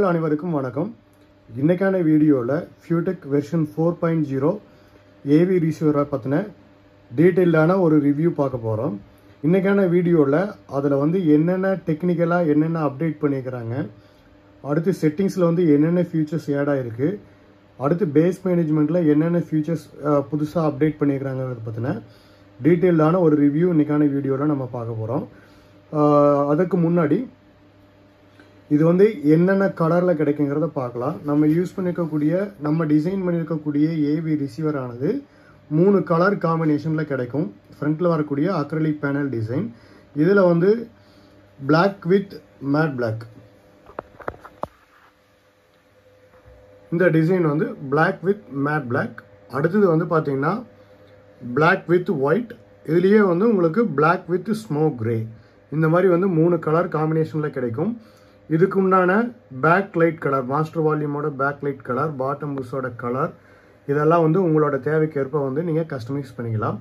அனைவருக்கும் வணக்கம் இன்னைக்கான வீடியோவில் Futech version four point zero AV ரிசீவரை பற்றின டீட்டெயில்டான ஒரு ரிவ்யூ பார்க்க போகிறோம் இன்னைக்கான வீடியோவில் அதில் வந்து என்னென்ன டெக்னிக்கலாக என்னென்ன அப்டேட் பண்ணியிருக்கிறாங்க அடுத்து செட்டிங்ஸில் வந்து என்னென்ன ஃபியூச்சர்ஸ் ஆட் ஆகிருக்கு அடுத்து பேஸ் மேனேஜ்மெண்ட்டில் என்னென்ன ஃபியூச்சர்ஸ் புதுசாக அப்டேட் பண்ணியிருக்கிறாங்கிறத பற்றின டீட்டெயில்டான ஒரு ரிவ்யூ இன்னைக்கான வீடியோவில் நம்ம பார்க்க போகிறோம் அதுக்கு முன்னாடி இது வந்து என்னென்ன கலரில் கிடைக்குங்கிறத பார்க்கலாம் நம்ம யூஸ் பண்ணியிருக்கக்கூடிய நம்ம டிசைன் பண்ணியிருக்கக்கூடிய ஏவி ரிசீவர் ஆனது மூணு கலர் காம்பினேஷனில் கிடைக்கும் ஃப்ரண்ட்டில் வரக்கூடிய அக்ரலிக் பேனல் டிசைன் இதில் வந்து Black வித் மேட் Black இந்த டிசைன் வந்து Black வித் மேட் Black அடுத்தது வந்து பார்த்தீங்கன்னா Black வித் ஒயிட் இதுலேயே வந்து உங்களுக்கு Black வித் ஸ்மோக் கிரே இந்த மாதிரி வந்து மூணு கலர் காம்பினேஷனில் கிடைக்கும் இதுக்கு உண்டான பேக் லைட் கலர் மாஸ்டர் வால்யூமோட பேக் லைட் கலர் பாட்டம் புஷோட கலர் இதெல்லாம் வந்து உங்களோட தேவைக்கேற்ப வந்து நீங்கள் கஸ்டமைஸ் பண்ணிக்கலாம்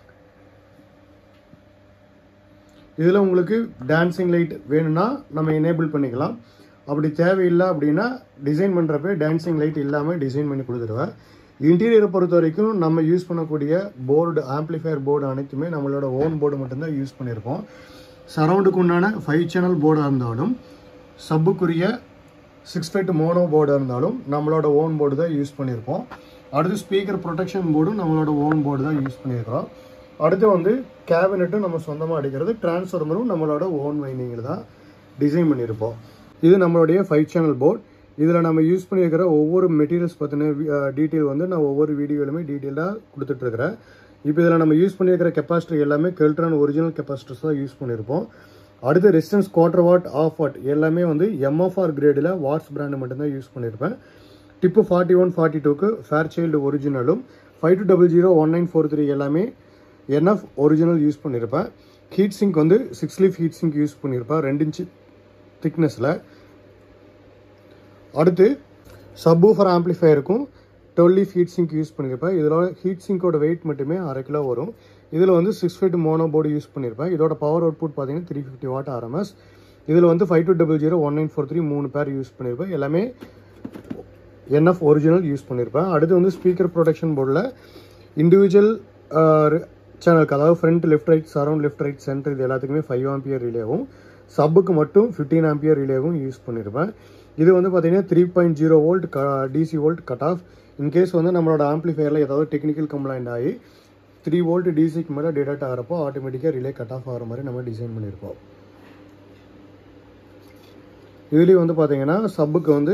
இதில் உங்களுக்கு டான்சிங் லைட் வேணும்னா நம்ம எனேபிள் பண்ணிக்கலாம் அப்படி தேவையில்லை அப்படின்னா டிசைன் பண்ணுறப்ப டான்சிங் லைட் இல்லாமல் டிசைன் பண்ணி கொடுத்துருவேன் இன்டீரியரை பொறுத்த வரைக்கும் நம்ம யூஸ் பண்ணக்கூடிய போர்டு ஆம்ப்ளிஃபையர் போர்டு அனைத்துமே நம்மளோட ஓன் போர்டு மட்டும்தான் யூஸ் பண்ணியிருக்கோம் சரௌண்டுக்கு உண்டான ஃபைவ் சேனல் போர்டாக இருந்தாலும் சப்புக்குரிய சிக்ஸ் ஃபைட் மோனோ போர்டாக இருந்தாலும் நம்மளோட ஓன் போர்டு தான் யூஸ் பண்ணியிருப்போம் அடுத்து ஸ்பீக்கர் ப்ரொடெக்ஷன் போர்டும் நம்மளோட ஓன் போர்டு தான் யூஸ் பண்ணியிருக்கிறோம் அடுத்து வந்து கேபினெட்டும் நம்ம சொந்தமாக அடிக்கிறது டிரான்ஸ்ஃபார்மரும் நம்மளோட ஓன் வைனிங்கில் தான் டிசைன் பண்ணியிருப்போம் இது நம்மளுடைய ஃபைவ் சேனல் போர்ட் இதில் நம்ம யூஸ் பண்ணியிருக்கிற ஒவ்வொரு மெட்டீரியல்ஸ் பற்றின டீட்டெயில் வந்து நான் ஒவ்வொரு வீடியோலுமே டீட்டெயிலாக கொடுத்துட்ருக்கிறேன் இப்போ இதில் நம்ம யூஸ் பண்ணியிருக்கிற கெப்பாசிட்டர் எல்லாமே கெல்ட்ரான் ஒரிஜினல் கெப்பாசிட்டர்ஸ் தான் யூஸ் பண்ணியிருப்போம் அடுத்து resistance quarter watt half watt எல்லாமே வந்து எம்எஃப்ஆர் கிரேடில் வாட்ஸ் பிராண்டு மட்டும்தான் யூஸ் பண்ணியிருப்பேன் டிப்பு ஃபார்ட்டி ஒன் ஃபார்ட்டி டூக்கு ஃபேர் சைல்டு ஒரிஜினலும் five two double zero one nine four three எல்லாமே என்எஃப் ஒரிஜினல் யூஸ் பண்ணியிருப்பேன் ஹீட் சிங்க் வந்து six leaf heat sink use பண்ணியிருப்பேன் ரெண்டு இன்ச்சு திக்னஸில் அடுத்து சப்வூஃபர் ஆம்ப்ளிஃபையருக்கும் twelve leaf heat sink use பண்ணியிருப்பேன் இதில் ஹீட் சிங்கோட வெயிட் மட்டுமே அரை கிலோ வரும் இதில் வந்து six fight mono board use பண்ணியிருப்பேன் இதோட பவர் அவுட்புட் பார்த்தீங்கன்னா த்ரீ ஃபிஃப்டி வாட் ஆர்எம்எஸ் இதில் வந்து five two double zero one nine four three மூணு பேர் யூஸ் பண்ணியிருப்பேன் எல்லாமே என்எஃப் ஒரிஜினல் யூஸ் பண்ணியிருப்பேன் அடுத்து வந்து ஸ்பீக்கர் ப்ரொடெக்ஷன் போர்டில் இண்டிவிஜுவல் சேனலுக்கு அதாவது front left right surround left right centre இது எல்லாத்துக்குமே ஃபைவ் ஆம்பியர் ரிலேவும் சப்புக்கு மட்டும் ஃபிஃப்டீன் ஆம்பியர் ரிலேவும் யூஸ் பண்ணியிருப்பேன் இது வந்து பார்த்தீங்கன்னா த்ரீ பாயிண்ட் ஜீரோ வோல்ட் க DC volt cut off in case வந்து நம்மளோட ஆம்ப்ளிஃபையரில் ஏதாவது டெக்னிக்கல் கம்ப்ளைண்ட் ஆகி த்ரீ வோல்ட் டிசிக்கு மேலே டிடெக்ட் ஆகிறப்போ ஆட்டோமேட்டிக்காக ரிலே கட் ஆஃப் ஆகிற மாதிரி நம்ம டிசைன் பண்ணியிருப்போம் இதுலேயும் வந்து பார்த்தீங்கன்னா சப்புக்கு வந்து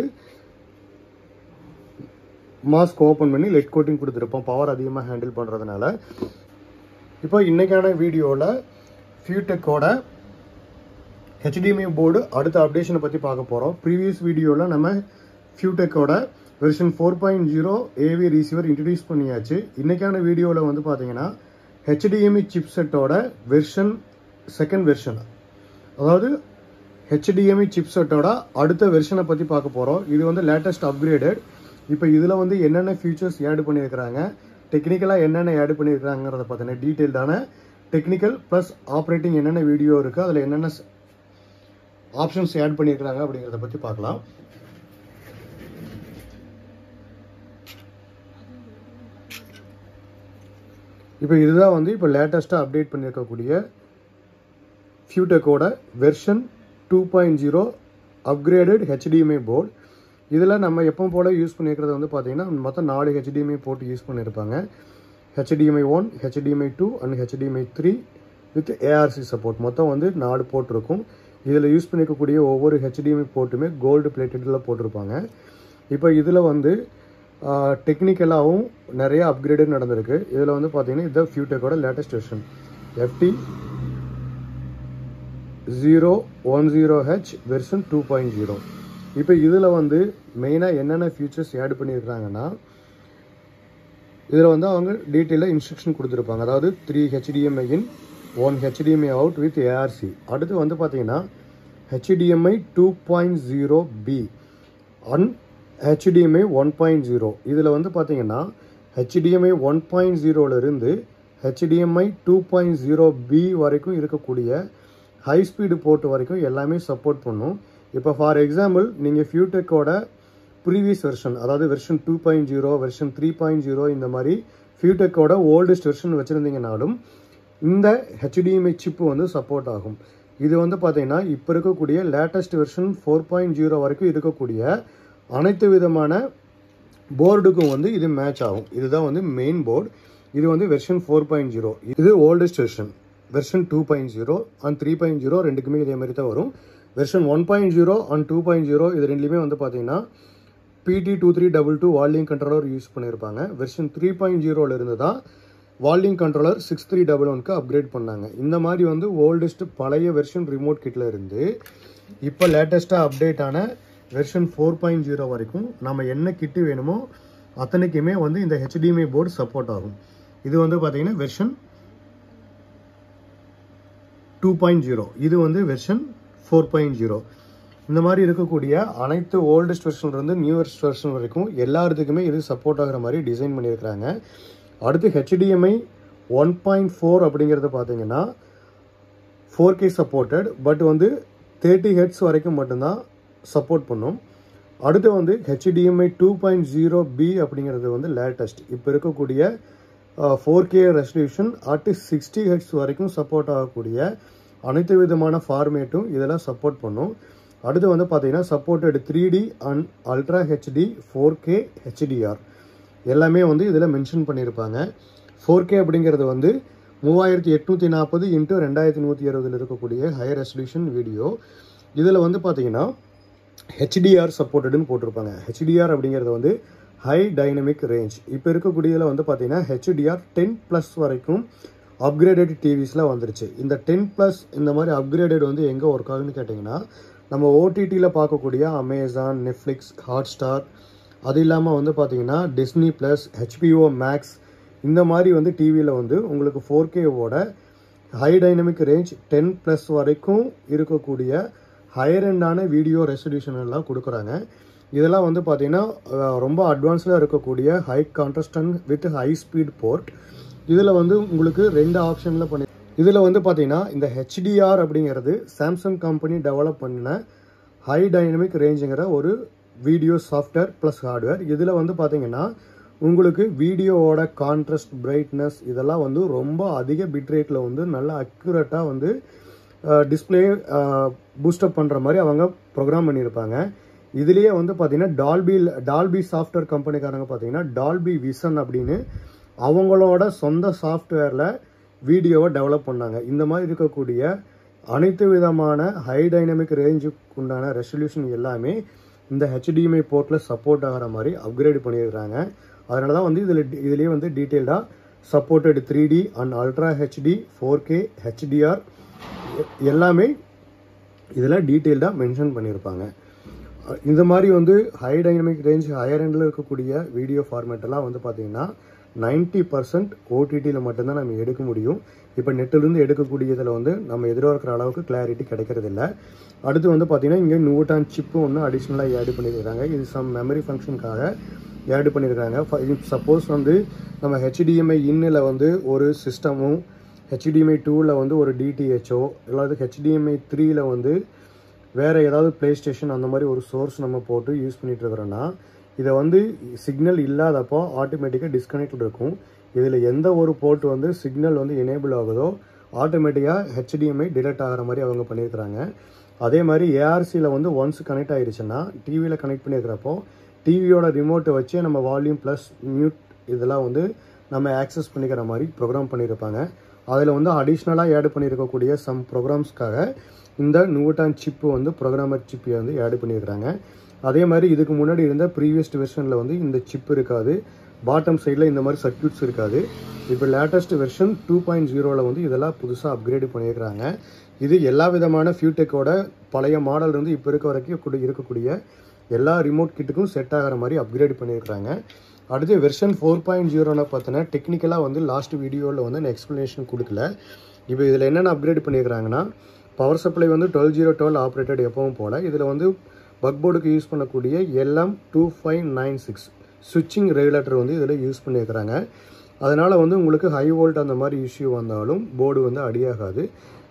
மாஸ்க் ஓப்பன் பண்ணி லெட் கோட்டிங் கொடுத்துருப்போம் பவர் அதிகமாக ஹேண்டில் பண்ணுறதுனால இப்போ இன்றைக்கான வீடியோவில் ஃபியூடெக்கோட ஹெச்டிஎம்ஐ போர்டு அடுத்த அப்டேஷனை பற்றி பார்க்க போகிறோம் ப்ரீவியஸ் வீடியோவில் நம்ம ஃபியூடெக்கோட version four point zero AV receiver introduce பண்ணியாச்சு இன்றைக்கான வீடியோவில் வந்து பார்த்தீங்கன்னா ஹெச்டிஎம்ஐ சிப் செட்டோட வெர்ஷன் செகண்ட் வெர்ஷன் அதாவது ஹெச்டிஎம்ஐ சிப் செட்டோட அடுத்த வெர்ஷனை பற்றி பார்க்க போகிறோம் இது வந்து லேட்டஸ்ட் அப்கிரேடட் இப்போ இதில் வந்து என்னென்ன ஃபியூச்சர்ஸ் ஆட் பண்ணியிருக்கிறாங்க டெக்னிக்கலாக என்னென்ன ஆட் பண்ணியிருக்கிறாங்கிறத பார்த்தீங்கன்னா டீட்டெயில்டான டெக்னிக்கல் ப்ளஸ் ஆப்ரேட்டிங் என்னென்ன வீடியோ இருக்குது அதில் என்னென்ன ஆப்ஷன்ஸ் ஆட் பண்ணியிருக்கிறாங்க அப்படிங்கிறத பற்றி பார்க்கலாம் இப்போ இதுதான் வந்து இப்போ லேட்டஸ்ட்டாக அப்டேட் பண்ணியிருக்கக்கூடிய ஃபியூடெக்கோட version two point zero upgraded HDMI board இதில் நம்ம எப்போ போல் யூஸ் பண்ணியிருக்கிறது வந்து பார்த்தீங்கன்னா மொத்தம் நாலு ஹெச்டிஎம்ஐ போட்டு யூஸ் பண்ணியிருப்பாங்க HDMI one HDMI two and HDMI three with ARC support மொத்தம் வந்து நாலு போர்ட் இருக்கும் இதில் யூஸ் பண்ணிக்கக்கூடிய ஒவ்வொரு ஹெச்டிஎம்ஐ போர்ட்டுமே கோல்டு பிளேட்டடில் போட்டிருப்பாங்க இப்போ இதில் வந்து டெக்னிக்கலாகவும் நிறைய அப்கிரேடு நடந்திருக்கு இதில் வந்து பார்த்தீங்கன்னா இதுதான் ஃபியூடெக்கோட latest version FT zero one zero H version two point zero இப்போ இதில் வந்து மெயினாக என்னென்ன ஃபீச்சர்ஸ் ஆட் பண்ணியிருக்கிறாங்கன்னா இதில் வந்து அவங்க டீட்டெயிலாக இன்ஸ்ட்ரக்ஷன் கொடுத்துருப்பாங்க அதாவது three HDMI in one HDMI out with ARC அடுத்து வந்து பார்த்தீங்கன்னா HDMI two point zero B and HDMI one point zero இதில் வந்து பார்த்தீங்கன்னா ஹெச்டிஎம்ஐ ஒன் பாயிண்ட் ஜீரோலேருந்து HDMI two point zero B வரைக்கும் இருக்கக்கூடிய ஹை ஸ்பீடு போர்ட் வரைக்கும் எல்லாமே சப்போர்ட் பண்ணும் இப்போ ஃபார் எக்ஸாம்பிள் நீங்கள் ஃபியூடெக்கோட ப்ரீவியஸ் வெர்ஷன் அதாவது version two point zero version three point zero இந்த மாதிரி ஃபியூடெக்கோட ஓல்டஸ்ட் வெர்ஷன் வச்சுருந்தீங்கனாலும் இந்த ஹெச்டிஎம்ஐ சிப்பு வந்து சப்போர்ட் ஆகும் இது வந்து பார்த்தீங்கன்னா இப்போ இருக்கக்கூடிய latest version four point zero வரைக்கும் இருக்கக்கூடிய அனைத்து விதமான போர்டுக்கும் வந்து இது மேட்ச் ஆகும் இதுதான் வந்து மெயின் போர்டு இது வந்து வெர்ஷன் ஃபோர் பாயிண்ட் ஜீரோ இது oldest version version two point zero and three point zero ரெண்டுக்குமே இதே மாதிரி தான் வரும் version one point zero and two point zero இது ரெண்டுலேயுமே வந்து பார்த்தீங்கன்னா PT two three double two volume controller use பண்ணியிருப்பாங்க வெர்ஷன் த்ரீ பாயிண்ட் ஜீரோவில் இருந்து தான் volume controller six three double ஒன்க்கு அப்கிரேட் பண்ணாங்க இந்த மாதிரி வந்து ஓல்டஸ்ட் பழைய வெர்ஷன் ரிமோட் கிட்டில் இருந்து இப்போ லேட்டஸ்ட்டாக அப்டேட் ஆன வெர்ஷன் ஃபோர் பாயிண்ட் ஜீரோ வரைக்கும் நம்ம என்ன கிட்டு வேணுமோ அத்தனைக்குமே வந்து இந்த ஹெச்டிஎம்ஐ போர்டு சப்போர்ட் ஆகும் இது வந்து பார்த்தீங்கன்னா வெர்ஷன் டூ பாயிண்ட் ஜீரோ இது வந்து வெர்ஷன் ஃபோர் பாயிண்ட் ஜீரோ இந்த மாதிரி இருக்கக்கூடிய அனைத்து ஓல்டஸ்ட் வெர்ஷன்லேருந்து நியூவஸ்ட் வெர்ஷன் வரைக்கும் எல்லாத்துக்குமே இது சப்போர்ட் ஆகிற மாதிரி டிசைன் பண்ணியிருக்கிறாங்க அடுத்து ஹெச்டிஎம்ஐ ஒன் பாயிண்ட் ஃபோர் அப்படிங்கிறது பார்த்தீங்கன்னா ஃபோர் கே சப்போர்ட்டட் பட் வந்து தேர்ட்டி ஹெட்ஸ் வரைக்கும் மட்டும்தான் சப்போர்ட் பண்ணும் அடுத்து வந்து HDMI two point zero B அப்படிங்கிறது வந்து லேட்டஸ்ட் இப்போ இருக்கக்கூடிய four K resolution at sixty hertz வரைக்கும் சப்போர்ட் ஆகக்கூடிய அனைத்து விதமான ஃபார்மேட்டும் இதெல்லாம் சப்போர்ட் பண்ணும் அடுத்து வந்து பார்த்தீங்கன்னா supported three D and ultra HD four K HDR எல்லாமே வந்து இதில் மென்ஷன் பண்ணியிருப்பாங்க ஃபோர் கே அப்படிங்கிறது வந்து மூவாயிரத்தி எட்நூற்றி நாற்பது இன்ட்டு ரெண்டாயிரத்தி நூற்றி அறுபதில் இருக்கக்கூடிய ஹையர் ரெசல்யூஷன் வீடியோ இதில் வந்து பார்த்தீங்கன்னா ஹெச்டிஆர் சப்போர்ட்டடுன்னு போட்டிருப்பாங்க ஹெச்டிஆர் அப்படிங்கிறது வந்து ஹை டைனமிக் ரேஞ்ச் இப்போ இருக்கக்கூடியதில் வந்து பார்த்தீங்கன்னா ஹெச்டிஆர் டென் ப்ளஸ் வரைக்கும் அப்கிரேடட் டிவிஸில் வந்துருச்சு இந்த டென் ப்ளஸ் இந்த மாதிரி அப்கிரேடட் வந்து எங்கே ஒர்க் ஆகுன்னு கேட்டிங்கன்னா நம்ம ஓடிடியில் பார்க்கக்கூடிய அமேசான் நெட்ஃப்ளிக்ஸ் ஹாட் ஸ்டார் அது இல்லாமல் வந்து பார்த்தீங்கன்னா டிஸ்னி ப்ளஸ் ஹெச்பிஓ மேக்ஸ் இந்த மாதிரி வந்து டிவியில் வந்து உங்களுக்கு ஃபோர் கேவோட high dynamic range ten plus வரைக்கும் இருக்கக்கூடிய ஹையர் எண்டான வீடியோ ரெசல்யூஷன் எல்லாம் கொடுக்குறாங்க இதெல்லாம் வந்து பார்த்தீங்கன்னா அஹ், ரொம்ப அட்வான்ஸ்டாக இருக்கக்கூடிய ஹை கான்ட்ரஸ்டன் வித் ஹை ஸ்பீட் போர்ட் இதில் வந்து உங்களுக்கு ரெண்டு ஆப்ஷனில் பண்ணி இதில் வந்து பார்த்தீங்கன்னா இந்த ஹெச்டிஆர் அப்படிங்கிறது சாம்சங் கம்பெனி டெவலப் பண்ணின ஹை டைனமிக் ரேஞ்சுங்கிற ஒரு வீடியோ சாஃப்ட்வேர் ப்ளஸ் ஹார்ட்வேர் இதில் வந்து பார்த்தீங்கன்னா உங்களுக்கு வீடியோவோட கான்ட்ராஸ்ட் பிரைட்னஸ் இதெல்லாம் வந்து ரொம்ப அதிக பிட் ரேட்டில் வந்து நல்ல அக்யூரேட்டாக வந்து டிஸ்பிளே பூஸ்டப் பண்ணுற மாதிரி அவங்க ப்ரோக்ராம் பண்ணியிருப்பாங்க இதுலேயே வந்து பார்த்தீங்கன்னா டால்பி டால்பி சாஃப்ட்வேர் கம்பெனிக்காரங்க பார்த்தீங்கன்னா டால்பி விசன் அப்படின்னு அவங்களோட சொந்த சாஃப்ட்வேரில் வீடியோவை டெவலப் பண்ணாங்க இந்த மாதிரி இருக்கக்கூடிய அனைத்து விதமான ஹை டைனமிக் ரேஞ்சுக்கு உண்டான ரெசல்யூஷன் எல்லாமே இந்த ஹெச்டிஎம்ஐ போர்ட்டில் சப்போர்ட் ஆகிற மாதிரி அப்கிரேட் பண்ணியிருக்கிறாங்க அதனால தான் வந்து இதில் இதுலேயே வந்து டீட்டெயில்டாக supported three D and ultra HD four K HDR எல்லாமே இதில் டீட்டெயில்டாக மென்ஷன் பண்ணியிருப்பாங்க அஹ் இந்த மாதிரி வந்து ஹை டைனமிக் ரேஞ்ச் ஹையர் எண்டில் இருக்கக்கூடிய வீடியோ ஃபார்மேட் எல்லாம் வந்து பார்த்தீங்கன்னா நைன்ட்டி பர்சன்ட் ஓடிடியில் மட்டும்தான் நம்ம எடுக்க முடியும் இப்போ நெட்டிலிருந்து எடுக்கக்கூடியதில் வந்து நம்ம எதிர்பார்க்குற அளவுக்கு கிளாரிட்டி கிடைக்கிறது இல்ல அடுத்து வந்து பார்த்தீங்கன்னா இங்கே நூட்டான் சிப்பு ஒன்று அடிஷ்னலாக ஆட் பண்ணியிருக்காங்க இது சம் மெமரி ஃபங்க்ஷனுக்காக ஆட் பண்ணியிருக்காங்க சப்போஸ் வந்து நம்ம ஹெச்டிஎம்ஐ இன்னில் வந்து ஒரு சிஸ்டமும் ஹெச்டிஎம்ஐ டூவில் வந்து ஒரு டிடிஹெச்ஓ இல்லாத ஹெச்டிஎம்ஐ த்ரீயில் வந்து வேறு ஏதாவது ப்ளே ஸ்டேஷன் அந்த மாதிரி ஒரு சோர்ஸ் நம்ம போட்டு யூஸ் பண்ணிட்டு இருக்கிறோன்னா இதை வந்து சிக்னல் இல்லாதப்போ ஆட்டோமேட்டிக்காக டிஸ்கனெக்ட் இருக்கும் இதில் எந்த ஒரு போர்ட் வந்து சிக்னல் வந்து எனேபிள் ஆகுதோ ஆட்டோமேட்டிக்காக ஹெச்டிஎம்ஐ டிடெக்ட் ஆகிற மாதிரி அவங்க பண்ணியிருக்கிறாங்க அதே மாதிரி ஏஆர்சியில் வந்து ஒன்ஸ் கனெக்ட் ஆயிருச்சுன்னா டிவியில் கனெக்ட் பண்ணியிருக்கிறப்போ டிவியோட ரிமோட்டை வச்சு நம்ம வால்யூம் ப்ளஸ் மியூட் இதெல்லாம் வந்து நம்ம ஆக்சஸ் பண்ணிக்கிற மாதிரி ப்ரோக்ராம் பண்ணியிருப்பாங்க அதில் வந்து அடிஷ்னலாக ஆட் பண்ணியிருக்கக்கூடிய சம் ப்ரோக்ராம்ஸ்க்காக இந்த நூட்டான் சிப்பு வந்து ப்ரோக்ராமர் சிப்பை வந்து ஆட் பண்ணியிருக்கிறாங்க அதே மாதிரி இதுக்கு முன்னாடி இருந்த ப்ரீவியஸ் வெர்ஷனில் வந்து இந்த சிப் இருக்காது பாட்டம் சைடில் இந்த மாதிரி சர்க்யூட்ஸ் இருக்காது இப்போ லேட்டஸ்ட் வெர்ஷன் டூ பாயிண்ட் ஜீரோவில் வந்து இதெல்லாம் புதுசாக அப்கிரேட் பண்ணியிருக்கிறாங்க இது எல்லா விதமான ஃபியூடெக்கோட பழைய மாடல் இருந்து இப்போ இருக்க வரைக்கும் கூட இருக்கக்கூடிய எல்லா ரிமோட் கிட்டுக்கும் செட் ஆகிற மாதிரி அப்கிரேட் பண்ணியிருக்கிறாங்க அடுத்து வெர்ஷன் ஃபோர் பாயிண்ட் ஜீரோன்னு பார்த்தோன்னா டெக்னிக்கலாக வந்து லாஸ்ட் வீடியோவில் வந்து நான் எக்ஸ்ப்ளனேஷன் கொடுக்கல இப்போ இதில் என்னென்ன அப்கிரேட் பண்ணியிருக்கிறாங்கன்னா பவர் சப்ளை வந்து டுவெல் ஜீரோ டுவெல் ஆப்ரேட்டட் எப்பவும் போல் இதில் வந்து பக் போர்டுக்கு யூஸ் பண்ணக்கூடிய LM two five nine six சுவிட்சிங் ரெகுலேட்டர் வந்து இதில் யூஸ் பண்ணியிருக்கிறாங்க அதனால் வந்து உங்களுக்கு ஹை வோல்ட் அந்த மாதிரி இஷ்யூ வந்தாலும் போர்டு வந்து அடியாகாது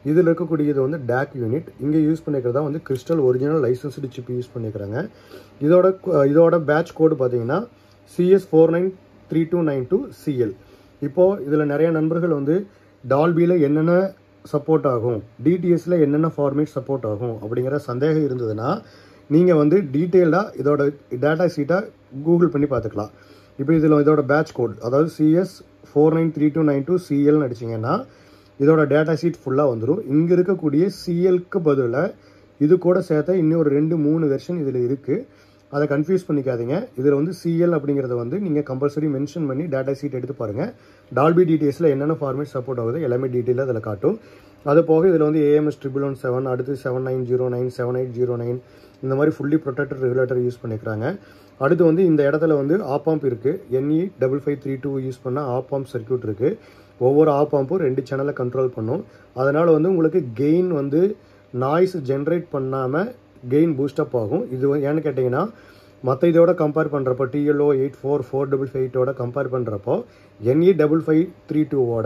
இதில் இருக்கக்கூடியது வந்து டேக் யூனிட் இங்கே யூஸ் பண்ணிக்கிறதா வந்து crystal original licensed chip use பண்ணிக்கிறாங்க இதோட கு- இதோட பேட்ச் கோடு பார்த்தீங்கன்னா CS four nine three two nine two CL இப்போது இதில் நிறைய நண்பர்கள் வந்து டால்பியில் என்னென்ன சப்போர்ட் ஆகும் டிடிஎஸ்ல என்னென்ன ஃபார்மேட் சப்போர்ட் ஆகும் அப்படிங்கிற சந்தேகம் இருந்ததுன்னா நீங்கள் வந்து டீட்டெயில்டாக இதோட டேட்டா ஷீட்டை கூகுள் பண்ணி பார்த்துக்கலாம் இப்போ இதில் இதோட பேட்ச் கோட் அதாவது CS four nine three two nine two சிஎல்னு அடிச்சிங்கன்னா இதோட டேட்டா ஷீட் ஃபுல்லாக வந்துடும் இங்கே இருக்கக்கூடிய சிஎல்க்கு பதிலாக இது கூட சேர்த்த இன்னும் ஒரு ரெண்டு மூணு வெர்ஷன் இதில் இருக்குது அதை கன்ஃபியூஸ் பண்ணிக்காதீங்க இதில் வந்து சிஎல் அப்படிங்கிறத வந்து நீங்கள் கம்பல்சரி மென்ஷன் பண்ணி டேட்டா ஷீட் எடுத்து பாருங்கள் டால்பி டிடிஎஸில் என்னென்ன ஃபார்மேட் சப்போர்ட் ஆகுது எல்லாமே டீட்டெயிலாக அதில் காட்டும் அது போக இதில் வந்து ஏஎம்எஸ் ட்ரிபிள் ஒன் செவன் அடுத்து seven nine zero nine seven eight zero nine இந்த மாதிரி ஃபுல்லி ப்ரொடெக்டட் ரெகுலேட்டர் யூஸ் பண்ணிக்கிறாங்க அடுத்து வந்து இந்த இடத்துல வந்து ஆப்பாம்ப் இருக்குது NE double five three two use பண்ணால் ஆப்பாம்ப் சர்க்யூட் இருக்குது ஒவ்வொரு ஆப்பாம்பும் ரெண்டு சேனலை கண்ட்ரோல் பண்ணும் அதனால் வந்து உங்களுக்கு கெயின் வந்து நாய்ஸ் ஜென்ரேட் பண்ணாமல் கெயின் பூஸ்டப் ஆகும் இது வந்து ஏன்னு கேட்டிங்கன்னா மற்ற இதோட கம்பேர் பண்ணுறப்போ TLO eight four four double five எயிட்டோட கம்பேர் பண்ணுறப்போ என்இ டபுள் ஃபைவ் த்ரீ டூவோட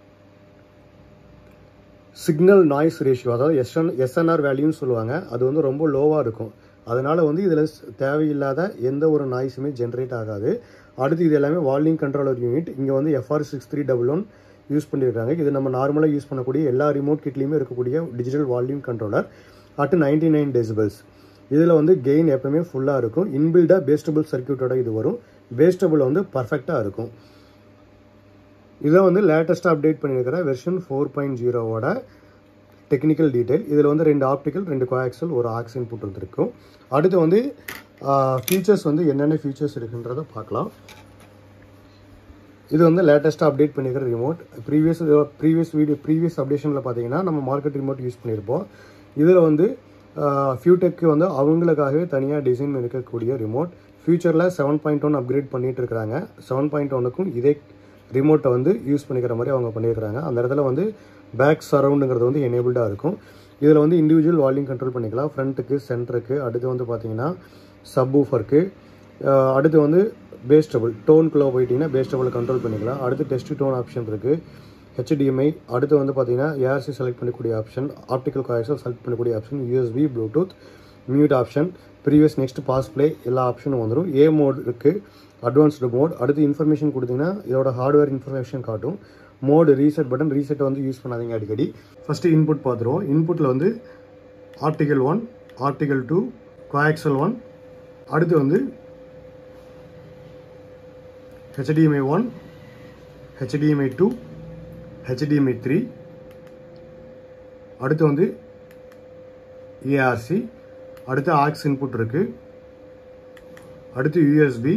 சிக்னல் நாய்ஸ் ரேஷியோ அதாவது எஸ்என் எஸ்என்ஆர் வேல்யூன்னு சொல்லுவாங்க அது வந்து ரொம்ப லோவாக இருக்கும் அதனால் வந்து இதில் தேவையில்லாத எந்த ஒரு நாய்ஸுமே ஜென்ரேட் ஆகாது அடுத்து இது எல்லாமே வால்யூம் கண்ட்ரோலர் யூனிட் இங்கே வந்து FR six three double one use பண்ணியிருக்காங்க இது நம்ம நார்மலாக யூஸ் பண்ணக்கூடிய எல்லா ரிமோட் கிட்லேயுமே இருக்கக்கூடிய digital volume controller at ninety nine decibels இதில் வந்து கெயின் எப்பவுமே ஃபுல்லாக இருக்கும் இன்பில்டாக பேஸ்டபிள் சர்க்யூட்டோட இது வரும் பேஸ்டபிள் வந்து பர்ஃபெக்டாக இருக்கும் இதை வந்து லேட்டஸ்ட்டாக அப்டேட் பண்ணியிருக்கிற வெர்ஷன் ஃபோர் பாயிண்ட் ஜீரோவோட டெக்னிக்கல் டீடைல் இதில் வந்து ரெண்டு ஆப்டிக்கல் ரெண்டு கோஆக்சல் ஒரு ஆக்ஸ் இன்புட் வந்துருக்கும் அடுத்து வந்து ஃபீச்சர்ஸ் வந்து என்னென்ன ஃபீச்சர்ஸ் இருக்குன்றதை பார்க்கலாம் இது வந்து லேட்டஸ்ட்டாக அப்டேட் பண்ணிக்கிற remote previous previous video previous அப்டேஷனில் பார்த்தீங்கன்னா நம்ம மார்க்கெட் ரிமோட் யூஸ் பண்ணியிருப்போம் இதில் வந்து ஃபியூடெக்கு வந்து அவங்களுக்காகவே தனியாக டிசைன் இருக்கக்கூடிய ரிமோட் ஃபியூச்சரில் செவன் பாயிண்ட் ஒன் அப்கிரேட் பண்ணிட்டு இருக்காங்க செவன் பாயிண்ட் ஒனுக்கும் இதே ரிமோட்டை வந்து யூஸ் பண்ணிக்கிற மாதிரி அவங்க பண்ணியிருக்கிறாங்க அந்த இடத்துல வந்து பேக் சரவுண்டுங்கிறது வந்து எனேபிள்டாக இருக்கும் இதில் வந்து இண்டிவிஜுவல் வால்யூம் கண்ட்ரோல் பண்ணிக்கலாம் ஃப்ரண்ட்டுக்கு சென்டருக்கு அடுத்து வந்து பார்த்தீங்கன்னா சப் ஊஃபருக்கு அடுத்து வந்து பேஸ்டபிள் டோனுக்குள்ளே போயிட்டீங்கன்னா பேஸ்டபிள் கண்ட்ரோல் பண்ணிக்கலாம் அடுத்து டெஸ்ட் டோன் ஆப்ஷன் இருக்குது ஹெச்டிஎம்ஐ அடுத்து வந்து பார்த்தீங்கன்னா ஏஆர்சி செலக்ட் பண்ணக்கூடிய ஆப்ஷன் ஆப்டிக்கல் காய்ஸல் செலக்ட் பண்ணக்கூடிய option USB Bluetooth mute option previous next pause play எல்லா ஆப்ஷனும் வந்துடும் ஏ மோட் இருக்குது அட்வான்ஸ்டு மோட் அடுத்து இன்ஃபர்மேஷன் கொடுத்தீங்கன்னா இதோட ஹார்ட்வேர் இன்ஃபர்மேஷன் காட்டும் மோடு ரீசெட் பட்டன் ரீசெட் வந்து யூஸ் பண்ணாதீங்க அடிக்கடி ஃபஸ்ட்டு இன்புட் பார்த்துருவோம் இன்புட்டில் வந்து optical one optical two coaxial one அடுத்து வந்து HDMI one HDMI two HDMI three அடுத்து வந்து ஏஆர்சி அடுத்து ஆக்ஸ் இன்புட் இருக்கு அடுத்து யூஎஸ்பி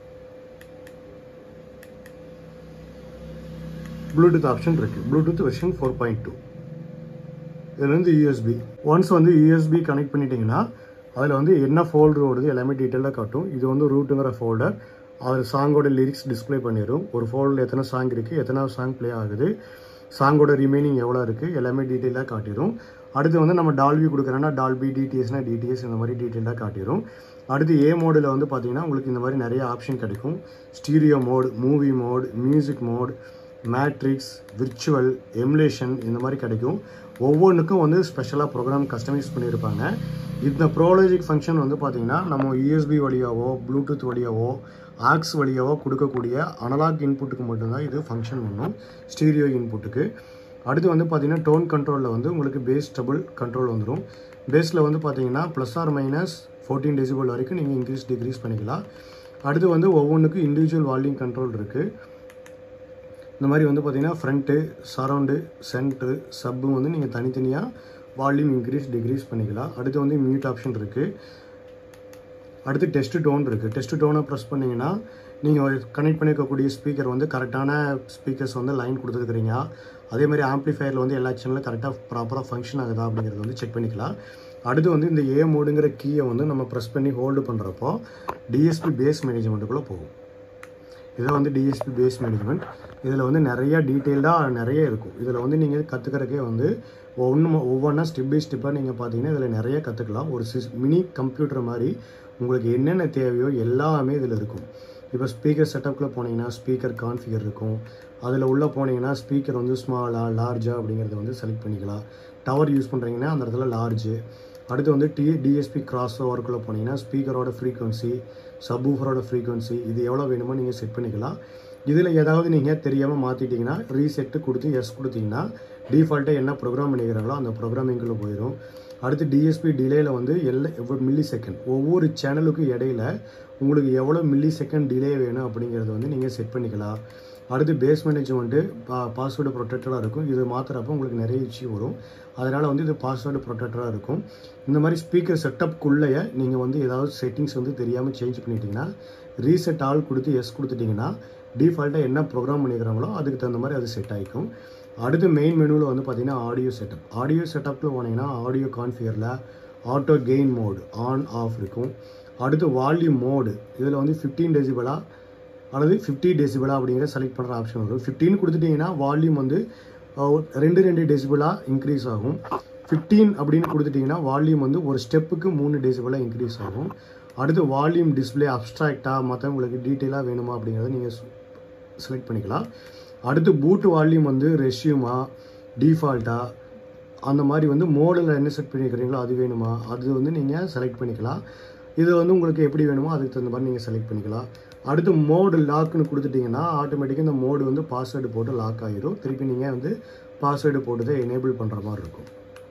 ப்ளூடூத் ஆப்ஷன் இருக்கு Bluetooth version four point two இதில் வந்து யூஎஸ்பி ஒன்ஸ் வந்து யூஎஸ்பி கனெக்ட் பண்ணிட்டீங்கன்னா அதில் வந்து என்ன ஃபோல்டர் ஓடுது எல்லாமே டீட்டெயிலாக காட்டும் இது வந்து ரூட்டுங்கிற ஃபோல்டர் அதில் சாங்கோட லிரிக்ஸ் டிஸ்ப்ளே பண்ணிடும் ஒரு ஃபோல்டரில் எத்தனை சாங் இருக்குது எத்தனை சாங் ப்ளே ஆகுது சாங்கோட ரிமைனிங் எவ்வளோ இருக்குது எல்லாமே டீட்டெயிலாக காட்டிடும் அடுத்து வந்து நம்ம டால்பி கொடுக்குறோன்னா டால்பி டிடிஎஸ்னா டிடிஎஸ் இந்த மாதிரி டீட்டெயிலாக காட்டிடும் அடுத்து ஏ மோடில் வந்து பார்த்தீங்கன்னா உங்களுக்கு இந்த மாதிரி நிறைய ஆப்ஷன் கிடைக்கும் stereo mode movie mode music mode matrix virtual emulation இந்த மாதிரி கிடைக்கும் ஒவ்வொன்றுக்கும் வந்து ஸ்பெஷலாக ப்ரோக்ராம் கஸ்டமைஸ் பண்ணியிருப்பாங்க இந்த ப்ரோலஜிக் ஃபங்க்ஷன் வந்து பார்த்திங்கன்னா நம்ம யூஎஸ்பி வழியாவோ ப்ளூடூத் வழியாவோ ஆக்ஸ் வழியாவோ கொடுக்கக்கூடிய அனலாக் இன்புட்டுக்கு மட்டும்தான் இது ஃபங்க்ஷன் பண்ணும் ஸ்டீரியோ இன்புட்டுக்கு அடுத்து வந்து பார்த்தீங்கன்னா டோன் கண்ட்ரோலில் வந்து உங்களுக்கு பேஸ் டபுள் கண்ட்ரோல் வந்துடும் பேஸில் வந்து பார்த்தீங்கன்னா plus or minus fourteen decibel வரைக்கும் நீங்கள் இன்க்ரீஸ் டிக்ரீஸ் பண்ணிக்கலாம் அடுத்து வந்து ஒவ்வொன்றுக்கும் இண்டிவிஜுவல் வால்யூம் கண்ட்ரோல் இருக்குது இந்த மாதிரி வந்து பார்த்தீங்கன்னா ஃப்ரண்ட்டு சரவுண்டு சென்ட்ரு சப்பு வந்து நீங்கள் தனித்தனியாக வால்யூம் இன்க்ரீஸ் டிக்ரீஸ் பண்ணிக்கலாம் அடுத்து வந்து மியூட் ஆப்ஷன் இருக்குது அடுத்து டெஸ்ட் டோன் இருக்குது டெஸ்ட் டோனை ப்ரெஸ் பண்ணிங்கன்னா நீங்கள் கனெக்ட் பண்ணியிருக்கக்கூடிய ஸ்பீக்கர் வந்து கரெக்டான ஸ்பீக்கர்ஸ் வந்து லைன் கொடுத்துருக்குறீங்க அதே மாதிரி ஆம்ப்ளிஃபயரில் வந்து எல்லா சேனலும் கரெக்டாக ப்ராப்பராக ஃபங்க்ஷன் ஆகுதா அப்படிங்கிறத வந்து செக் பண்ணிக்கலாம் அடுத்து வந்து இந்த ஏ மோடுங்கிற கீயை வந்து நம்ம ப்ரெஸ் பண்ணி ஹோல்டு பண்ணுறப்போ டிஎஸ்பி பேஸ் மேனேஜ்மெண்ட்டுக்குள்ளே போகும் இதை வந்து டிஎஸ்பி பேஸ் மேனேஜ்மெண்ட் இதில் வந்து நிறைய டீட்டெயில்டாக நிறைய இருக்கும் இதில் வந்து நீங்கள் கற்றுக்கிறக்கே வந்து ஒன்று ஒவ்வொன்றா ஸ்டெப் பை ஸ்டெப்பாக நீங்கள் பார்த்தீங்கன்னா இதில் நிறைய கற்றுக்கலாம் ஒரு சிஸ் மினி கம்ப்யூட்டர் மாதிரி உங்களுக்கு என்னென்ன தேவையோ எல்லாமே இதில் இருக்கும் இப்போ ஸ்பீக்கர் செட்டப்குள்ளே போனீங்கன்னா ஸ்பீக்கர் கான்ஃபிகர் இருக்கும் அதில் உள்ளே போனீங்கன்னா ஸ்பீக்கர் வந்து ஸ்மாலாக லார்ஜா அப்படிங்கிறத வந்து செலக்ட் பண்ணிக்கலாம் டவர் யூஸ் பண்ணுறீங்கன்னா அந்த இடத்துல லார்ஜு அடுத்து வந்து டி டிஎஸ்பி கிராஸ் ஓவருக்குள்ளே போனீங்கன்னா ஸ்பீக்கரோட ஃப்ரீக்வன்சி சப்வூஃபரோட ஃப்ரீக்வன்சி இது எவ்வளோ வேணுமோ நீங்கள் செட் பண்ணிக்கலாம் இதில் ஏதாவது நீங்கள் தெரியாமல் மாற்றிட்டீங்கன்னா ரீசெட்டு கொடுத்து எஸ் கொடுத்தீங்கன்னா டிஃபால்ட்டாக என்ன ப்ரோக்ராம் பண்ணிக்கிறாங்களோ அந்த ப்ரோக்ராமிங்குள்ளே போயிடும் அடுத்து டிஎஸ்பி டிலேயில் வந்து எல்லா எவ்வளோ மில்லி செகண்ட் ஒவ்வொரு சேனலுக்கும் இடையில உங்களுக்கு எவ்வளோ மில்லி செகண்ட் டிலே வேணும் அப்படிங்கிறத வந்து நீங்கள் செட் பண்ணிக்கலாம் அடுத்து பேஸ் மேனேஜ்மெண்ட்டு பா பாஸ்வேர்டு ப்ரொடெக்டடாக இருக்கும் இது மாற்றுறப்போ உங்களுக்கு நிறைய இஷ்யூ வரும் அதனால் வந்து இது பாஸ்வேர்டு ப்ரொடெக்டடாக இருக்கும் இந்த மாதிரி ஸ்பீக்கர் செட்டப்குள்ளேயே நீங்கள் வந்து ஏதாவது செட்டிங்ஸ் வந்து தெரியாமல் சேஞ்ச் பண்ணிட்டீங்கன்னா ரீசெட் ஆல் கொடுத்து எஸ் கொடுத்துட்டிங்கன்னா டிஃபால்ட்டாக என்ன ப்ரோக்ராம் பண்ணிக்கிறாங்களோ அதுக்கு தகுந்த மாதிரி அது செட் ஆகிக்கும் அடுத்து மெயின் மெனுவில் வந்து பார்த்தீங்கன்னா ஆடியோ செட்டப் ஆடியோ செட்டப்பில் போனீங்கன்னா ஆடியோ கான்ஃபிகரில் auto gain mode on off இருக்கும் அடுத்து வால்யூம் மோடு இதில் வந்து ஃபிஃப்டீன் டெசிபலா அல்லது ஃபிஃப்டி டெசிபலா அப்படிங்கிற செலக்ட் பண்ணுற ஆப்ஷன் வரும் ஃபிஃப்டின் கொடுத்துட்டிங்கன்னா வால்யூம் வந்து அஹ், ரெண்டு ரெண்டு டெசிபலா இன்க்ரீஸ் ஆகும் ஃபிஃப்டீன் அப்படின்னு கொடுத்துட்டிங்கன்னா வால்யூம் வந்து ஒரு ஸ்டெப்புக்கு மூணு டெசிபலா இன்க்ரீஸ் ஆகும் அடுத்து வால்யூம் டிஸ்பிளே அப்ட்ராக்டாக மற்றவங்களுக்கு டீட்டெயிலாக வேணுமா அப்படிங்கிறத நீங்கள் செலக்ட் பண்ணிக்கலாம் அடுத்து பூட் வால்யூம் வந்து ரெஷ்யூமா டிஃபால்ட்டா அந்த மாதிரி வந்து மோடில் என்ன செட் பண்ணிக்கிறீங்களோ அது வேணுமா அது வந்து நீங்கள் செலக்ட் பண்ணிக்கலாம் இது வந்து உங்களுக்கு எப்படி வேணுமோ அதுக்கு தகுந்த மாதிரி நீங்கள் செலக்ட் பண்ணிக்கலாம் அடுத்து மோடு லாக்னு கொடுத்துட்டிங்கன்னா ஆட்டோமேட்டிக்காக இந்த மோடு வந்து பாஸ்வேர்டு போட்டு லாக் ஆகிரும் திருப்பி நீங்கள் வந்து பாஸ்வேர்டு போட்டு தான் எனேபிள் பண்ணுற மாதிரி இருக்கும்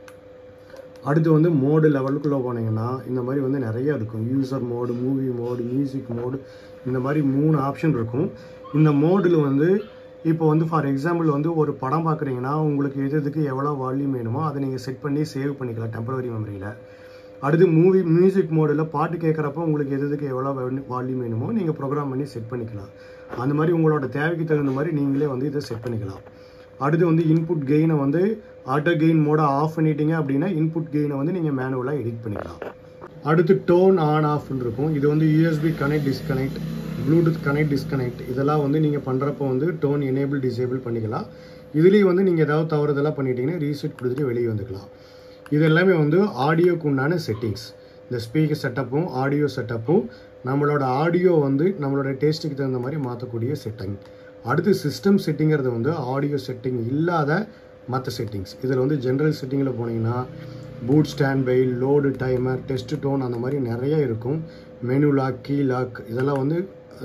அடுத்து வந்து மோடு லெவலுக்குள்ளே போனீங்கன்னா இந்த மாதிரி வந்து நிறைய இருக்கும் user mode movie mode music mode இந்த மாதிரி மூணு ஆப்ஷன் இருக்கும் இந்த மோடில் வந்து இப்போ வந்து ஃபார் எக்ஸாம்பிள் வந்து ஒரு படம் பார்க்குறீங்கன்னா உங்களுக்கு எது எதுக்கு எவ்வளோ வால்யூம் வேணுமோ அதை நீங்கள் செட் பண்ணி சேவ் பண்ணிக்கலாம் டெம்பரவரி மெமரியில் அடுத்து மூவி மியூசிக் மோடில் பாட்டு கேட்குறப்போ உங்களுக்கு எது எதுக்கு எவ்வளோ வால்யூம் வேணுமோ நீங்கள் ப்ரோக்ராம் பண்ணி செட் பண்ணிக்கலாம் அந்த மாதிரி உங்களோட தேவைக்கு தகுந்த மாதிரி நீங்களே வந்து இதை செட் பண்ணிக்கலாம் அடுத்து வந்து இன்புட் கெயினை வந்து ஆட்டோ கெயின் மோட ஆஃப் பண்ணிட்டீங்க அப்படின்னா இன்புட் கெயினை வந்து நீங்கள் மேனுவலாக எடிட் பண்ணிக்கலாம் அடுத்து டோன் ஆன் ஆஃப்னு இருக்கும் இது வந்து USB connect disconnect Bluetooth connect disconnect இதெல்லாம் வந்து நீங்கள் பண்ணுறப்போ வந்து டோன் எனேபிள் டிசேபிள் பண்ணிக்கலாம் இதுலேயும் வந்து நீங்கள் ஏதாவது தவறுதெல்லாம் பண்ணிட்டீங்கன்னா ரீசெட் கொடுத்துட்டு வெளியே வந்துக்கலாம் இது எல்லாமே வந்து ஆடியோக்கு உண்டான செட்டிங்ஸ் இந்த ஸ்பீக்கர் செட்டப்பும் ஆடியோ செட்டப்பும் நம்மளோட ஆடியோ வந்து நம்மளோட டேஸ்ட்டுக்கு தகுந்த மாதிரி மாற்றக்கூடிய செட்டிங் அடுத்து சிஸ்டம் செட்டிங்கிறது வந்து ஆடியோ செட்டிங் இல்லாத மற்ற செட்டிங்ஸ் இதில் வந்து ஜென்ரல் செட்டிங்கில் போனீங்கன்னா boot stand by load timer test tone அந்த மாதிரி நிறைய இருக்கும் மெனு லாக் கீ லாக் இதெல்லாம் வந்து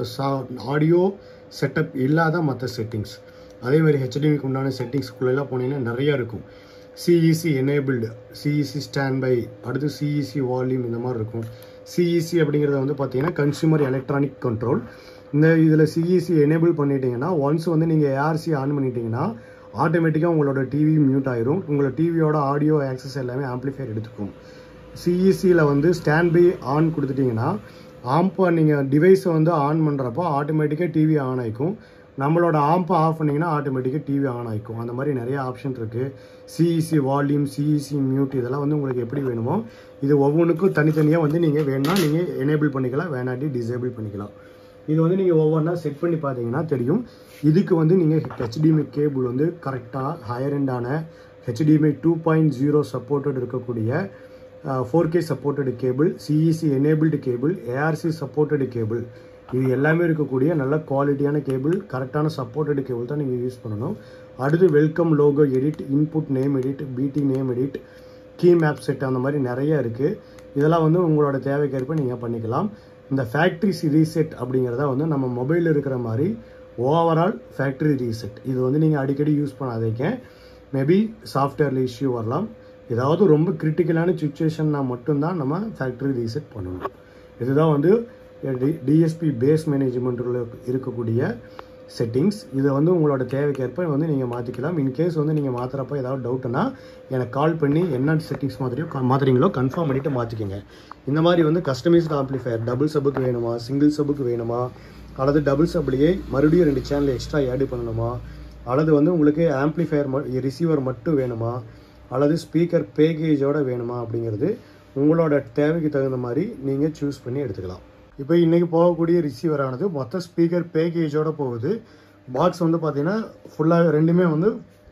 ஆடியோ செட்டப் இல்லாத மற்ற செட்டிங்ஸ் அதே மாதிரி ஹெச்டிமிக்கு உண்டான செட்டிங்ஸ்குள்ளெல்லாம் போனீங்கன்னா நிறைய இருக்கும் CEC enabled CEC stand by அடுத்து சிஇசி வால்யூம் இந்த மாதிரி இருக்கும் சிஇசி அப்படிங்கிறத வந்து பார்த்தீங்கன்னா கன்சியூமர் எலக்ட்ரானிக் கண்ட்ரோல் இந்த இதில் சிஇசி எனேபிள் பண்ணிட்டீங்கன்னா ஒன்ஸ் வந்து நீங்கள் ஏஆர்சி ஆன் பண்ணிட்டீங்கன்னா ஆட்டோமேட்டிக்காக உங்களோட டிவி மியூட் ஆயிரும் உங்களோட டிவியோட ஆடியோ ஆக்சஸ் எல்லாமே ஆம்ப்ளிஃபையர் எடுத்துக்கும் சிஇசியில் வந்து ஸ்டாண்ட் பை ஆன் கொடுத்துட்டிங்கன்னா ஆம்பை நீங்கள் டிவைஸை வந்து ஆன் பண்ணுறப்போ ஆட்டோமேட்டிக்காக டிவி ஆன் ஆகிக்கும் நம்மளோட ஆம்பை ஆஃப் பண்ணிங்கன்னா ஆட்டோமேட்டிக்காக டிவி ஆன் ஆகிக்கும் அந்த மாதிரி நிறைய ஆப்ஷன் இருக்குது சிஇசி வால்யூம் சிஇசி மியூட் இதெல்லாம் வந்து உங்களுக்கு எப்படி வேணுமோ இது ஒவ்வொன்றுக்கும் தனித்தனியாக வந்து நீங்கள் வேணா நீங்கள் எனேபிள் பண்ணிக்கலாம் வேணாட்டி டிசேபிள் பண்ணிக்கலாம் இது வந்து நீங்கள் ஒவ்வொன்றா செட் பண்ணி பார்த்தீங்கன்னா தெரியும் இதுக்கு வந்து நீங்கள் ஹெச்டிஎம்ஐ கேபிள் வந்து கரெக்டாக ஹையர் எண்டான HDMI two point zero supported இருக்கக்கூடிய four K supported cable CEC enabled cable ARC supported cable இது எல்லாமே இருக்கக்கூடிய நல்ல குவாலிட்டியான கேபிள் கரெக்டான சப்போர்ட்டடு கேபிள் தான் நீங்கள் யூஸ் பண்ணணும் அடுத்து welcome logo edit input name edit BT name edit key map set அந்த மாதிரி நிறைய இருக்குது இதெல்லாம் வந்து உங்களோட தேவைக்கேற்ப நீங்கள் பண்ணிக்கலாம் இந்த ஃபேக்ட்ரி ரீசெட் அப்படிங்கிறத வந்து நம்ம மொபைலில் இருக்கிற மாதிரி ஓவரால் ஃபேக்ட்ரி ரீசெட் இது வந்து நீங்கள் அடிக்கடி யூஸ் பண்ணாதீங்க மேபி சாஃப்ட்வேரில் இஷ்யூ வரலாம் ஏதாவது ரொம்ப கிரிட்டிக்கலான சுச்சுவேஷன்னா மட்டும்தான் நம்ம ஃபேக்ட்ரி ரீசெட் பண்ணணும் இதுதான் வந்து டிஎஸ்பி பேஸ் மேனேஜ்மெண்ட்டில் இருக்கக்கூடிய செட்டிங்ஸ் இதை வந்து உங்களோட தேவைக்கேற்ப வந்து நீங்கள் மாற்றிக்கலாம் இன்கேஸ் வந்து நீங்கள் மாற்றுறப்ப ஏதாவது டவுட்னா எனக்கு கால் பண்ணி என்ன செட்டிங்ஸ் மாதிரியோ மாற்றுறீங்களோ கன்ஃபார்ம் பண்ணிவிட்டு மாற்றிக்கோங்க இந்த மாதிரி வந்து கஸ்டமைஸ்டு ஆம்ப்ளிஃபயர் டபுள் சப்புக்கு வேணுமா சிங்கிள் சப்புக்கு வேணுமா அல்லது டபுள் சப்லேயே மறுபடியும் ரெண்டு சேனல் எக்ஸ்ட்ரா ஆட் பண்ணணுமா அல்லது வந்து உங்களுக்கு ஆம்ப்ளிஃபயர் ரிசீவர் மட்டும் வேணுமா அல்லது ஸ்பீக்கர் பேக்கேஜோட வேணுமா அப்படிங்கிறது உங்களோட தேவைக்கு தகுந்த மாதிரி நீங்கள் சூஸ் பண்ணி எடுத்துக்கலாம் இப்போ இன்றைக்கி போகக்கூடிய ரிசீவரானது மொத்த ஸ்பீக்கர் பேக்கேஜோட போகுது பாக்ஸ் வந்து பார்த்தீங்கன்னா ஃபுல்லாக ரெண்டுமே வந்து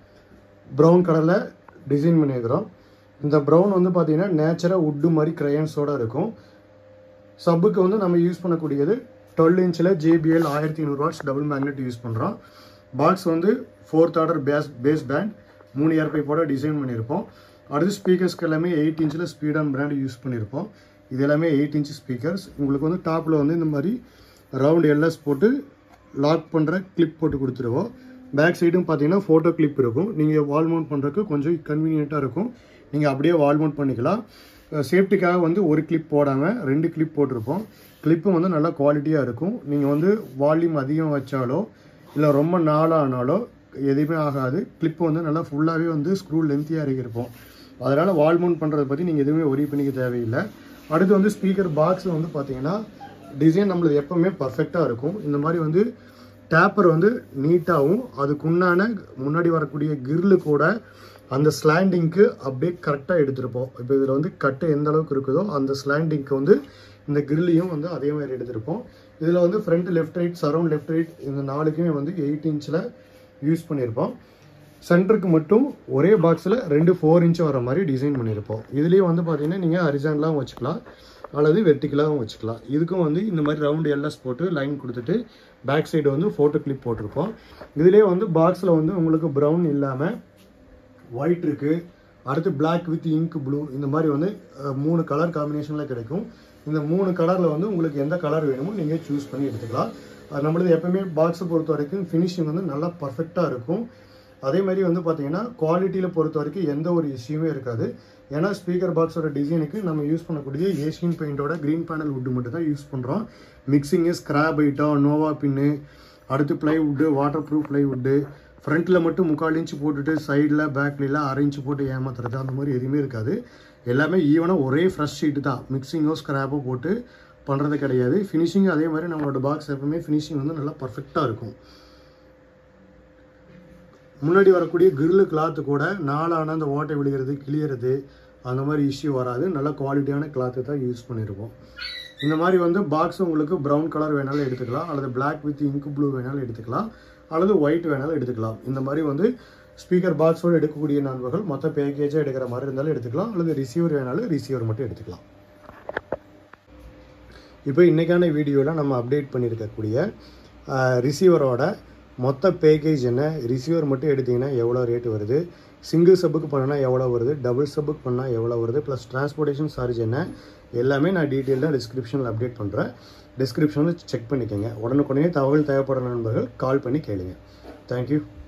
ப்ரௌன் கலரில் டிசைன் பண்ணியிருக்கிறோம் இந்த ப்ரௌன் வந்து பார்த்தீங்கன்னா நேச்சராக உட்டு மாதிரி க்ரையன்ஸோடு இருக்கும் சப்புக்கு வந்து நம்ம யூஸ் பண்ணக்கூடியது டுவெல் இன்ச்சில் ஜேபிஎல் ஆயிரத்தி ஐநூறு வாட்ஸ் டபுள் மேக்னெட் யூஸ் பண்ணுறோம் பாக்ஸ் வந்து fourth order bass bass band மூணு இயர் பைப்போட டிசைன் பண்ணியிருப்போம் அடுத்து ஸ்பீக்கர்ஸ்க்கு எல்லாமே எயிட் இன்ச்சில் ஸ்பீட் அண்ட் பிராண்ட் யூஸ் பண்ணியிருப்போம் இது எல்லாமே எயிட் இன்ச் ஸ்பீக்கர்ஸ் உங்களுக்கு வந்து டாப்பில் வந்து இந்த மாதிரி ரவுண்ட் எல்எஸ் போட்டு லாக் பண்ணுற கிளிப் போட்டு கொடுத்துருவோம் பேக் சைடும் பார்த்தீங்கன்னா ஃபோட்டோ கிளிப் இருக்கும் நீங்கள் வால் மவுண்ட் பண்ணுறதுக்கு கொஞ்சம் கன்வீனியண்ட்டாக இருக்கும் நீங்கள் அப்படியே வால் மவுண்ட் பண்ணிக்கலாம் சேஃப்டிக்காக வந்து ஒரு கிளிப் போடாமல் ரெண்டு கிளிப் போட்டிருப்போம் கிளிப்பும் வந்து நல்லா குவாலிட்டியாக இருக்கும் நீங்கள் வந்து வால்யூம் அதிகம் வச்சாலோ இல்லை ரொம்ப நாளானாலோ எதுவுமே ஆகாது கிளிப்பு வந்து நல்லா ஃபுல்லாகவே வந்து ஸ்க்ரூ லென்த்தியாக இறக்கியிருப்போம் அதனால் வால் மவுண்ட் பண்ணுறதை பற்றி நீங்கள் எதுவுமே ஒரி பண்ணிக்க தேவையில்லை அடுத்து வந்து ஸ்பீக்கர் பாக்ஸ் வந்து பார்த்தீங்கன்னா டிசைன் நம்மளுக்கு எப்போவுமே பர்ஃபெக்டாக இருக்கும் இந்த மாதிரி வந்து டேப்பர் வந்து நீட்டாகவும் அதுக்குண்டான முன்னாடி வரக்கூடிய கிரில்லு கூட அந்த ஸ்லாண்டிங்க்கு அப்படியே கரெக்டாக எடுத்திருப்போம் இப்போ இதில் வந்து கட்டு எந்த அளவுக்கு இருக்குதோ அந்த ஸ்லாண்டிங்க்கு வந்து இந்த கிரில்லையும் வந்து அதே மாதிரி எடுத்திருப்போம் இதில் வந்து front left right surround left right இந்த நாலுக்குமே வந்து எயிட் இன்ச்சில் யூஸ் பண்ணியிருப்போம் சென்டருக்கு மட்டும் ஒரே பாக்ஸில் ரெண்டு ஃபோர் இன்ச் வர மாதிரி டிசைன் பண்ணியிருப்போம் இதுலேயும் வந்து பார்த்தீங்கன்னா நீங்கள் ஹரிசான்லாகவும் வச்சுக்கலாம் அல்லது வெர்டிக்கலாகவும் வச்சுக்கலாம் இதுக்கும் வந்து இந்த மாதிரி ரவுண்டு எல்எஸ் போட்டு லைன் கொடுத்துட்டு பேக் சைடு வந்து ஃபோட்டோ கிளிப் போட்டிருப்போம் இதுலேயே வந்து பாக்ஸில் வந்து உங்களுக்கு ப்ரௌன் இல்லாமல் ஒயிட் இருக்குது அடுத்து Black வித் இங்க் ப்ளூ இந்த மாதிரி வந்து அஹ், மூணு கலர் காம்பினேஷனில் கிடைக்கும் இந்த மூணு கலரில் வந்து உங்களுக்கு எந்த கலர் வேணுமோ நீங்கள் சூஸ் பண்ணி எடுத்துக்கலாம் அது நம்மளது எப்பவுமே பாக்ஸை பொறுத்த வரைக்கும் ஃபினிஷிங் வந்து நல்லா பர்ஃபெக்டாக இருக்கும் அதே மாதிரி வந்து பார்த்தீங்கன்னா குவாலிட்டியில் பொறுத்த வரைக்கும் எந்த ஒரு இஷ்யூமே இருக்காது ஏன்னா ஸ்பீக்கர் பாக்ஸோட டிசைனுக்கு நம்ம யூஸ் பண்ணக்கூடிய ஏஷியன் பெயிண்டோட க்ரீன் பேனல் வுட்டு மட்டும் தான் யூஸ் பண்ணுறோம் mixing scrap item Novopan அடுத்து ப்ளைவுட்டு வாட்டர் ப்ரூஃப் ப்ளைவுட்டு ஃப்ரண்ட்டில் மட்டும் முக்கால் இன்ச்சு போட்டுட்டு சைடில் பேக்லாம் அரை இன்ச்சு போட்டு ஏமாத்துறது அந்த மாதிரி எதுவுமே இருக்காது எல்லாமே ஈவனாக ஒரே ஃப்ரெஷ் ஷீட்டு தான் மிக்சிங்கோ ஸ்கிராப்போ போட்டு பண்ணுறது கிடையாது ஃபினிஷிங் அதே மாதிரி நம்மளோட பாக்ஸ் எப்பவுமே ஃபினிஷிங் வந்து நல்லா பர்ஃபெக்டாக இருக்கும் முன்னாடி வரக்கூடிய கிரில்லு கிளாத்து கூட நாளான அந்த ஓட்டை விழுகிறது கிளியறது அந்த மாதிரி இஷ்யூ வராது நல்ல குவாலிட்டியான கிளாத்து தான் யூஸ் பண்ணியிருப்போம் இந்த மாதிரி வந்து பாக்ஸ் உங்களுக்கு ப்ரௌன் கலர் வேணாலும் எடுத்துக்கலாம் அல்லது Black வித் இங்க் ப்ளூ வேணாலும் எடுத்துக்கலாம் அல்லது ஒயிட் வேணாலும் எடுத்துக்கலாம் இந்த மாதிரி வந்து ஸ்பீக்கர் பாக்ஸோடு எடுக்கக்கூடிய நண்பர்கள் மொத்த பேக்கேஜாக எடுக்கிற மாதிரி இருந்தாலும் எடுத்துக்கலாம் அல்லது ரிசீவர் வேணாலும் ரிசீவர் மட்டும் எடுத்துக்கலாம் இப்போ இன்றைக்கான வீடியோவில் நம்ம அப்டேட் பண்ணியிருக்கக்கூடிய ரிசீவரோட மொத்த பேக்கேஜ் என்ன ரிசீவர் மட்டும் எடுத்தீங்கன்னா எவ்வளோ ரேட் வருது சிங்கிள் சப்புக்கு பண்ணனா எவ்வளோ வருது டபுள் சப்புக்கு பண்ணால் எவ்வளோ வருது ப்ளஸ் டிரான்ஸ்போர்ட்டேஷன் சார்ஜ் என்ன எல்லாமே நான் டீட்டெயிலாக டிஸ்கிரிப்ஷனில் அப்டேட் பண்ணுறேன் டிஸ்கிரிப்ஷனில் செக் பண்ணிக்கோங்க உடனுக்குடனே தகவல் தேவைப்படுற நண்பர்கள் கால் பண்ணி கேளுங்க தேங்க்யூ